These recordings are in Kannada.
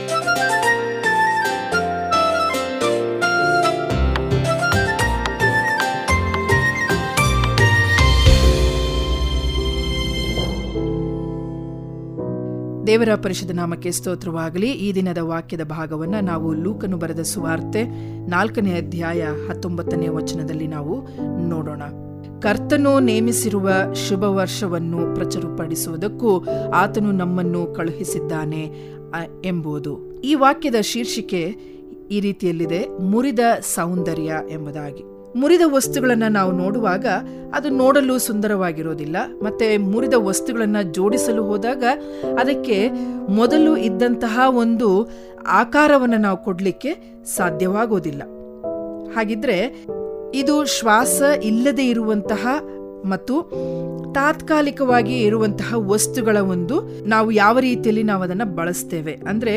ದೇವರ ಪರಿಶುದ್ಧ ನಾಮಕ್ಕೆ ಸ್ತೋತ್ರವಾಗಲಿ ಈ ದಿನದ ವಾಕ್ಯದ ಭಾಗವನ್ನು ನಾವು ಲೂಕನು ಬರೆದ ಸುವಾರ್ತೆ ನಾಲ್ಕನೇ ಅಧ್ಯಾಯ ಹತ್ತೊಂಬತ್ತನೇ ವಚನದಲ್ಲಿ ನಾವು ನೋಡೋಣ ಕರ್ತನು ನೇಮಿಸಿರುವ ಶುಭ ವರ್ಷವನ್ನು ಪ್ರಚುರಪಡಿಸುವುದಕ್ಕೂ ಆತನು ನಮ್ಮನ್ನು ಕಳುಹಿಸಿದ್ದಾನೆ ಅ- ಎಂಬುದು ಈ ವಾಕ್ಯದ ಶೀರ್ಷಿಕೆ ಈ ರೀತಿಯಲ್ಲಿದೆ ಮುರಿದ ಸೌಂದರ್ಯ ಎಂಬುದಾಗಿ ಮುರಿದ ವಸ್ತುಗಳನ್ನ ನಾವು ನೋಡುವಾಗ ಅದು ನೋಡಲು ಸುಂದರವಾಗಿರೋದಿಲ್ಲ ಮತ್ತೆ ಮುರಿದ ವಸ್ತುಗಳನ್ನ ಜೋಡಿಸಲು ಹೋದಾಗ ಅದಕ್ಕೆ ಮೊದಲು ಇದ್ದಂತಹ ಒಂದು ಆಕಾರವನ್ನು ನಾವು ಕೊಡಲಿಕ್ಕೆ ಸಾಧ್ಯವಾಗೋದಿಲ್ಲ ಹಾಗಿದ್ರೆ ಇದು ಶ್ವಾಸ ಇಲ್ಲದೆ ಇರುವಂತಹ ಮತ್ತು ತಾತ್ಕಾಲಿಕವಾಗಿ ಇರುವಂತಹ ವಸ್ತುಗಳ ಒಂದು ನಾವು ಯಾವ ರೀತಿಯಲ್ಲಿ ನಾವು ಅದನ್ನು ಬಳಸ್ತೇವೆ ಅಂದ್ರೆ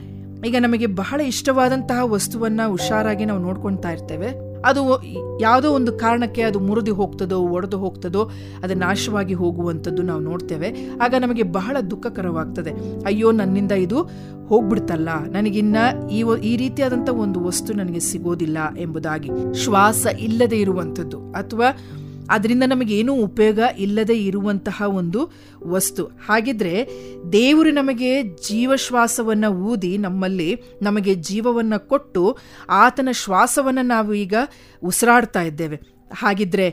ಈಗ ನಮಗೆ ಬಹಳ ಇಷ್ಟವಾದಂತಹ ವಸ್ತುವನ್ನ ಹುಷಾರಾಗಿ ನಾವು ನೋಡ್ಕೊಳ್ತಾ ಇರ್ತೇವೆ ಅದು ಯಾವುದೋ ಒಂದು ಕಾರಣಕ್ಕೆ ಅದು ಮುರಿದು ಹೋಗ್ತದೋ ಒಡೆದು ಹೋಗ್ತದೋ ಅದು ನಾಶವಾಗಿ ಹೋಗುವಂಥದ್ದು ನಾವು ನೋಡ್ತೇವೆ ಆಗ ನಮಗೆ ಬಹಳ ದುಃಖಕರವಾಗ್ತದೆ ಅಯ್ಯೋ ನನ್ನಿಂದ ಇದು ಹೋಗ್ಬಿಡ್ತಲ್ಲ ನನಗಿನ್ನ ಈ ವ- ಈ ರೀತಿಯಾದಂಥ ಒಂದು ವಸ್ತು ನನಗೆ ಸಿಗೋದಿಲ್ಲ ಎಂಬುದಾಗಿ ಶ್ವಾಸ ಇಲ್ಲದೆ ಇರುವಂಥದ್ದು ಅಥವಾ ಅದರಿಂದ ನಮಗೇನೂ ಉಪಯೋಗ ಇಲ್ಲದೆ ಇರುವಂತಹ ಒಂದು ವಸ್ತು ಹಾಗಿದ್ರೆ ದೇವರು ನಮಗೆ ಜೀವಶ್ವಾಸವನ್ನು ಊದಿ ನಮ್ಮಲ್ಲಿ ನಮಗೆ ಜೀವವನ್ನು ಕೊಟ್ಟು ಆತನ ಶ್ವಾಸವನ್ನು ನಾವು ಈಗ ಉಸಿರಾಡ್ತಾ ಇದ್ದೇವೆ ಹಾಗಿದ್ರೆ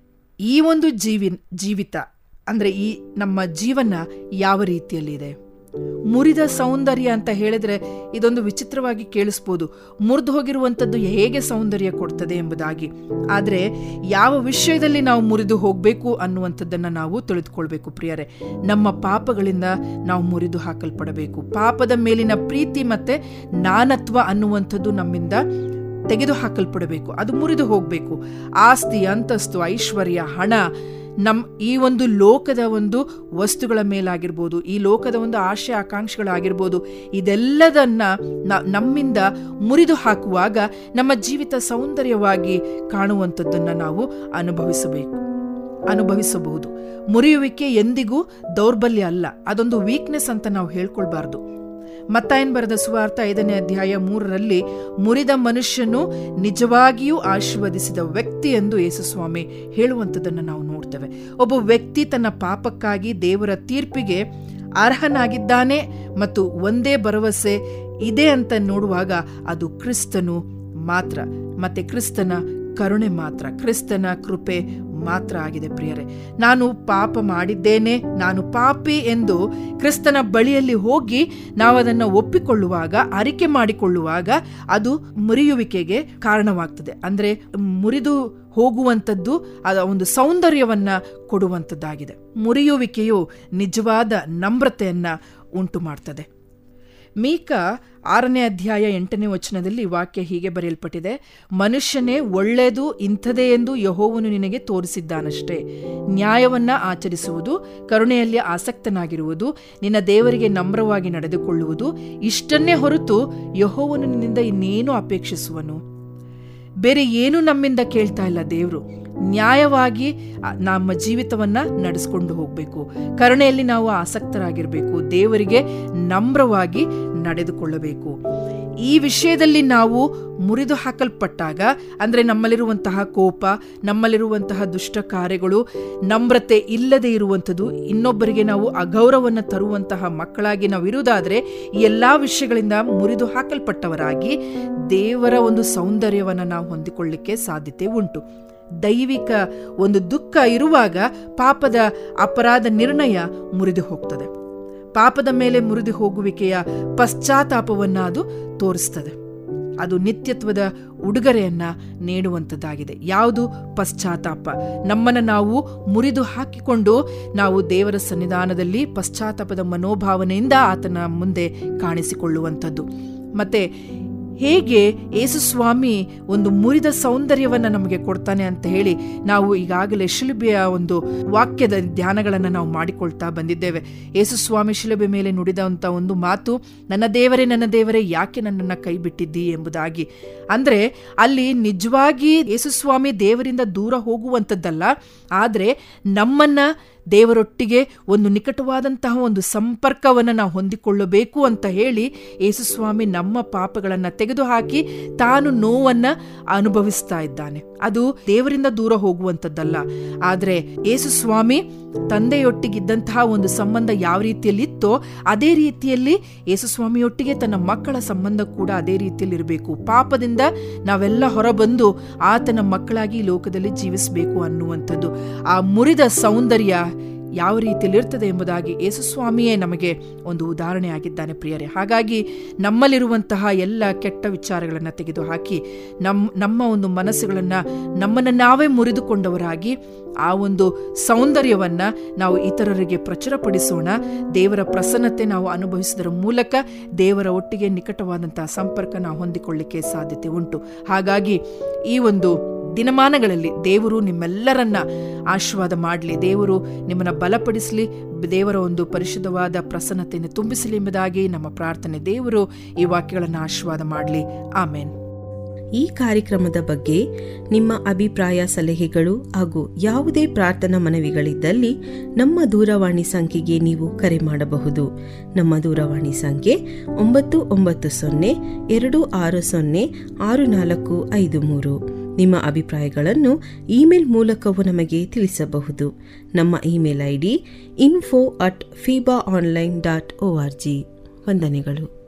ಈ ಒಂದು ಜೀವಿ ಜೀವಿತ ಅಂದರೆ ಈ ನಮ್ಮ ಜೀವನ ಯಾವ ರೀತಿಯಲ್ಲಿದೆ ಮುರಿದ ಸೌಂದರ್ಯ ಅಂತ ಹೇಳಿದ್ರೆ ಇದೊಂದು ವಿಚಿತ್ರವಾಗಿ ಕೇಳಿಸ್ಬೋದು ಮುರಿದು ಹೋಗಿರುವಂಥದ್ದು ಹೇಗೆ ಸೌಂದರ್ಯ ಕೊಡ್ತದೆ ಎಂಬುದಾಗಿ ಆದರೆ ಯಾವ ವಿಷಯದಲ್ಲಿ ನಾವು ಮುರಿದು ಹೋಗಬೇಕು ಅನ್ನುವಂಥದ್ದನ್ನು ನಾವು ತಿಳಿದುಕೊಳ್ಬೇಕು ಪ್ರಿಯರೇ ನಮ್ಮ ಪಾಪಗಳಿಂದ ನಾವು ಮುರಿದು ಹಾಕಲ್ಪಡಬೇಕು ಪಾಪದ ಮೇಲಿನ ಪ್ರೀತಿ ಮತ್ತೆ ನಾನತ್ವ ಅನ್ನುವಂಥದ್ದು ನಮ್ಮಿಂದ ತೆಗೆದು ಹಾಕಲ್ಪಡಬೇಕು ಅದು ಮುರಿದು ಹೋಗಬೇಕು ಆಸ್ತಿ ಅಂತಸ್ತು ಐಶ್ವರ್ಯ ಹಣ ನಮ್ ಈ ಒಂದು ಲೋಕದ ಒಂದು ವಸ್ತುಗಳ ಮೇಲಾಗಿರ್ಬೋದು ಈ ಲೋಕದ ಒಂದು ಆಶೆ ಆಕಾಂಕ್ಷೆಗಳಾಗಿರ್ಬೋದು ಇದೆಲ್ಲದನ್ನ ನ- ನಮ್ಮಿಂದ ಮುರಿದು ಹಾಕುವಾಗ ನಮ್ಮ ಜೀವಿತ ಸೌಂದರ್ಯವಾಗಿ ಕಾಣುವಂಥದ್ದನ್ನು ನಾವು ಅನುಭವಿಸಬೇಕು ಅನುಭವಿಸಬಹುದು ಮುರಿಯುವಿಕೆ ಎಂದಿಗೂ ದೌರ್ಬಲ್ಯ ಅಲ್ಲ ಅದೊಂದು ವೀಕ್ನೆಸ್ ಅಂತ ನಾವು ಹೇಳ್ಕೊಳ್ಬಾರ್ದು ಮತ್ತಾಯನ್ ಬರೆದ ಸುವಾರ್ಥ ಐದನೇ ಅಧ್ಯಾಯ ಮೂರರಲ್ಲಿ ಮುರಿದ ಮನುಷ್ಯನು ನಿಜವಾಗಿಯೂ ಆಶೀರ್ವದಿಸಿದ ವ್ಯಕ್ತಿ ಎಂದು ಯೇಸುಸ್ವಾಮಿ ಹೇಳುವಂಥದ್ದನ್ನು ನಾವು ನೋಡ್ತೇವೆ ಒಬ್ಬ ವ್ಯಕ್ತಿ ತನ್ನ ಪಾಪಕ್ಕಾಗಿ ದೇವರ ತೀರ್ಪಿಗೆ ಅರ್ಹನಾಗಿದ್ದಾನೆ ಮತ್ತು ಒಂದೇ ಭರವಸೆ ಇದೆ ಅಂತ ನೋಡುವಾಗ ಅದು ಕ್ರಿಸ್ತನು ಮಾತ್ರ ಮತ್ತೆ ಕ್ರಿಸ್ತನ ಕರುಣೆ ಮಾತ್ರ ಕ್ರಿಸ್ತನ ಕೃಪೆ ಮಾತ್ರ ಆಗಿದೆ ಪ್ರಿಯರೇ ನಾನು ಪಾಪ ಮಾಡಿದ್ದೇನೆ ನಾನು ಪಾಪಿ ಎಂದು ಕ್ರಿಸ್ತನ ಬಳಿಯಲ್ಲಿ ಹೋಗಿ ನಾವು ಅದನ್ನು ಒಪ್ಪಿಕೊಳ್ಳುವಾಗ ಅರಿಕೆ ಮಾಡಿಕೊಳ್ಳುವಾಗ ಅದು ಮುರಿಯುವಿಕೆಗೆ ಕಾರಣವಾಗ್ತದೆ ಅಂದ್ರೆ ಮುರಿದು ಹೋಗುವಂಥದ್ದು ಅದ ಒಂದು ಸೌಂದರ್ಯವನ್ನ ಕೊಡುವಂಥದ್ದಾಗಿದೆ ಮುರಿಯುವಿಕೆಯು ನಿಜವಾದ ನಮ್ರತೆಯನ್ನ ಉಂಟು ಮಾಡ್ತದೆ ಮೀಕ ಆರನೇ ಅಧ್ಯಾಯ ಎಂಟನೇ ವಚನದಲ್ಲಿ ವಾಕ್ಯ ಹೀಗೆ ಬರೆಯಲ್ಪಟ್ಟಿದೆ ಮನುಷ್ಯನೇ ಒಳ್ಳೆಯದು ಇಂಥದೇ ಎಂದು ಯಹೋವನು ನಿನಗೆ ತೋರಿಸಿದ್ದಾನಷ್ಟೇ ನ್ಯಾಯವನ್ನ ಆಚರಿಸುವುದು ಕರುಣೆಯಲ್ಲಿ ಆಸಕ್ತನಾಗಿರುವುದು ನಿನ್ನ ದೇವರಿಗೆ ನಮ್ರವಾಗಿ ನಡೆದುಕೊಳ್ಳುವುದು ಇಷ್ಟನ್ನೇ ಹೊರತು ಯಹೋವನು ನಿನ್ನಿಂದ ಇನ್ನೇನು ಅಪೇಕ್ಷಿಸುವನು ಬೇರೆ ಏನು ನಮ್ಮಿಂದ ಕೇಳ್ತಾ ಇಲ್ಲ ದೇವರು ನ್ಯಾಯವಾಗಿ ಆ, ನಮ್ಮ ಜೀವಿತವನ್ನ ನಡೆಸ್ಕೊಂಡು ಹೋಗಬೇಕು ಕರುಣೆಯಲ್ಲಿ ನಾವು ಆಸಕ್ತರಾಗಿರಬೇಕು ದೇವರಿಗೆ ನಮ್ರವಾಗಿ ನಡೆದುಕೊಳ್ಳಬೇಕು ಈ ವಿಷಯದಲ್ಲಿ ನಾವು ಮುರಿದು ಹಾಕಲ್ಪಟ್ಟಾಗ ಅಂದ್ರೆ ನಮ್ಮಲ್ಲಿರುವಂತಹ ಕೋಪ ನಮ್ಮಲ್ಲಿರುವಂತಹ ದುಷ್ಟ ಕಾರ್ಯಗಳು ನಮ್ರತೆ ಇಲ್ಲದೆ ಇರುವಂಥದ್ದು ಇನ್ನೊಬ್ಬರಿಗೆ ನಾವು ಅಗೌರವವನ್ನು ತರುವಂತಹ ಮಕ್ಕಳಾಗಿ ನಾವು ಇರುವುದಾದ್ರೆ ಈ ಎಲ್ಲಾ ವಿಷಯಗಳಿಂದ ಮುರಿದು ಹಾಕಲ್ಪಟ್ಟವರಾಗಿ ದೇವರ ಒಂದು ಸೌಂದರ್ಯವನ್ನು ನಾವು ಹೊಂದಿಕೊಳ್ಳಿಕ್ಕೆ ಸಾಧ್ಯತೆ ಉಂಟು ದೈವಿಕ ಒಂದು ದುಃಖ ಇರುವಾಗ ಪಾಪದ ಅಪರಾಧ ನಿರ್ಣಯ ಮುರಿದು ಹೋಗ್ತದೆ ಪಾಪದ ಮೇಲೆ ಮುರಿದು ಹೋಗುವಿಕೆಯ ಪಶ್ಚಾತ್ತಾಪವನ್ನ ಅದು ತೋರಿಸ್ತದೆ ಅದು ನಿತ್ಯತ್ವದ ಉಡುಗೊರೆಯನ್ನ ನೀಡುವಂಥದ್ದಾಗಿದೆ ಯಾವುದು ಪಶ್ಚಾತ್ತಾಪ ನಮ್ಮನ್ನು ನಾವು ಮುರಿದು ಹಾಕಿಕೊಂಡು ನಾವು ದೇವರ ಸನ್ನಿಧಾನದಲ್ಲಿ ಪಶ್ಚಾತ್ತಾಪದ ಮನೋಭಾವನೆಯಿಂದ ಆತನ ಮುಂದೆ ಕಾಣಿಸಿಕೊಳ್ಳುವಂಥದ್ದು ಮತ್ತೆ ಹೇಗೆ ಯೇಸುಸ್ವಾಮಿ ಒಂದು ಮುರಿದ ಸೌಂದರ್ಯವನ್ನ ನಮಗೆ ಕೊಡ್ತಾನೆ ಅಂತ ಹೇಳಿ ನಾವು ಈಗಾಗಲೇ ಶಿಲುಬೆಯ ಒಂದು ವಾಕ್ಯದ ಧ್ಯಾನಗಳನ್ನು ನಾವು ಮಾಡಿಕೊಳ್ತಾ ಬಂದಿದ್ದೇವೆ ಯೇಸುಸ್ವಾಮಿ ಶಿಲುಬೆ ಮೇಲೆ ನುಡಿದಂಥ ಒಂದು ಮಾತು ನನ್ನ ದೇವರೇ ನನ್ನ ದೇವರೇ ಯಾಕೆ ನನ್ನನ್ನು ಕೈ ಬಿಟ್ಟಿದ್ದಿ ಎಂಬುದಾಗಿ ಅಂದ್ರೆ ಅಲ್ಲಿ ನಿಜವಾಗಿ ಯೇಸುಸ್ವಾಮಿ ದೇವರಿಂದ ದೂರ ಹೋಗುವಂಥದ್ದಲ್ಲ ಆದರೆ ನಮ್ಮನ್ನ ದೇವರೊಟ್ಟಿಗೆ ಒಂದು ನಿಕಟವಾದಂತಹ ಒಂದು ಸಂಪರ್ಕವನ್ನು ನಾವು ಹೊಂದಿಕೊಳ್ಳಬೇಕು ಅಂತ ಹೇಳಿ ಯೇಸುಸ್ವಾಮಿ ನಮ್ಮ ಪಾಪಗಳನ್ನು ತೆಗೆದುಹಾಕಿ ತಾನು ನೋವನ್ನು ಅನುಭವಿಸ್ತಾ ಇದ್ದಾನೆ ಅದು ದೇವರಿಂದ ದೂರ ಹೋಗುವಂಥದ್ದಲ್ಲ ಆದರೆ ಯೇಸುಸ್ವಾಮಿ ತಂದೆಯೊಟ್ಟಿಗಿದ್ದಂತಹ ಒಂದು ಸಂಬಂಧ ಯಾವ ರೀತಿಯಲ್ಲಿ ಇತ್ತೋ ಅದೇ ರೀತಿಯಲ್ಲಿ ಯೇಸುಸ್ವಾಮಿಯೊಟ್ಟಿಗೆ ತನ್ನ ಮಕ್ಕಳ ಸಂಬಂಧ ಕೂಡ ಅದೇ ರೀತಿಯಲ್ಲಿ ಇರಬೇಕು ಪಾಪದಿಂದ ನಾವೆಲ್ಲ ಹೊರಬಂದು ಆತನ ಮಕ್ಕಳಾಗಿ ಈ ಲೋಕದಲ್ಲಿ ಜೀವಿಸಬೇಕು ಅನ್ನುವಂಥದ್ದು ಆ ಮುರಿದ ಸೌಂದರ್ಯ ಯಾವ ರೀತಿಯಲ್ಲಿ ಇರ್ತದೆ ಎಂಬುದಾಗಿ ಯೇಸುಸ್ವಾಮಿಯೇ ನಮಗೆ ಒಂದು ಉದಾಹರಣೆ ಆಗಿದ್ದಾನೆ ಪ್ರಿಯರೇ ಹಾಗಾಗಿ ನಮ್ಮಲ್ಲಿರುವಂತಹ ಎಲ್ಲ ಕೆಟ್ಟ ವಿಚಾರಗಳನ್ನು ತೆಗೆದುಹಾಕಿ ನಮ್ಮ ನಮ್ಮ ಒಂದು ಮನಸ್ಸುಗಳನ್ನು ನಮ್ಮನ್ನು ನಾವೇ ಮುರಿದುಕೊಂಡವರಾಗಿ ಆ ಒಂದು ಸೌಂದರ್ಯವನ್ನು ನಾವು ಇತರರಿಗೆ ಪ್ರಚುರಪಡಿಸೋಣ ದೇವರ ಪ್ರಸನ್ನತೆ ನಾವು ಅನುಭವಿಸುವುದರ ಮೂಲಕ ದೇವರ ಒಟ್ಟಿಗೆ ನಿಕಟವಾದಂತಹ ಸಂಪರ್ಕ ನಾವು ಹೊಂದಿಕೊಳ್ಳಿಕ್ಕೆ ಸಾಧ್ಯತೆ ಉಂಟು ಹಾಗಾಗಿ ಈ ಒಂದು ದಿನಮಾನಗಳಲ್ಲಿ ದೇವರು ನಿಮ್ಮೆಲ್ಲರನ್ನ ಆಶೀರ್ವಾದ ಮಾಡಲಿ ದೇವರು ನಿಮ್ಮನ್ನು ಬಲಪಡಿಸಲಿ ದೇವರ ಒಂದು ಪರಿಶುದ್ಧವಾದ ಪ್ರಸನ್ನತೆಯನ್ನು ತುಂಬಿಸಲಿ ಎಂಬುದಾಗಿ ನಮ್ಮ ಪ್ರಾರ್ಥನೆ ದೇವರು ಈ ವಾಕ್ಯಗಳನ್ನು ಆಶೀರ್ವಾದ ಮಾಡಲಿ ಆಮೇನ್ ಈ ಕಾರ್ಯಕ್ರಮದ ಬಗ್ಗೆ ನಿಮ್ಮ ಅಭಿಪ್ರಾಯ ಸಲಹೆಗಳು ಹಾಗೂ ಯಾವುದೇ ಪ್ರಾರ್ಥನಾ ಮನವಿಗಳಿದ್ದಲ್ಲಿ ನಮ್ಮ ದೂರವಾಣಿ ಸಂಖ್ಯೆಗೆ ನೀವು ಕರೆ ಮಾಡಬಹುದು ನಮ್ಮ ದೂರವಾಣಿ ಸಂಖ್ಯೆ ಒಂಬತ್ತು ಒಂಬತ್ತು ಸೊನ್ನೆ ಎರಡು ಆರು ಸೊನ್ನೆ ಆರು ನಾಲ್ಕು ಐದು ಮೂರು ನಿಮ್ಮ ಅಭಿಪ್ರಾಯಗಳನ್ನು ಇಮೇಲ್ ಮೂಲಕವೂ ನಮಗೆ ತಿಳಿಸಬಹುದು ನಮ್ಮ email I D info at fiba online dot O R G ವಂದನೆಗಳು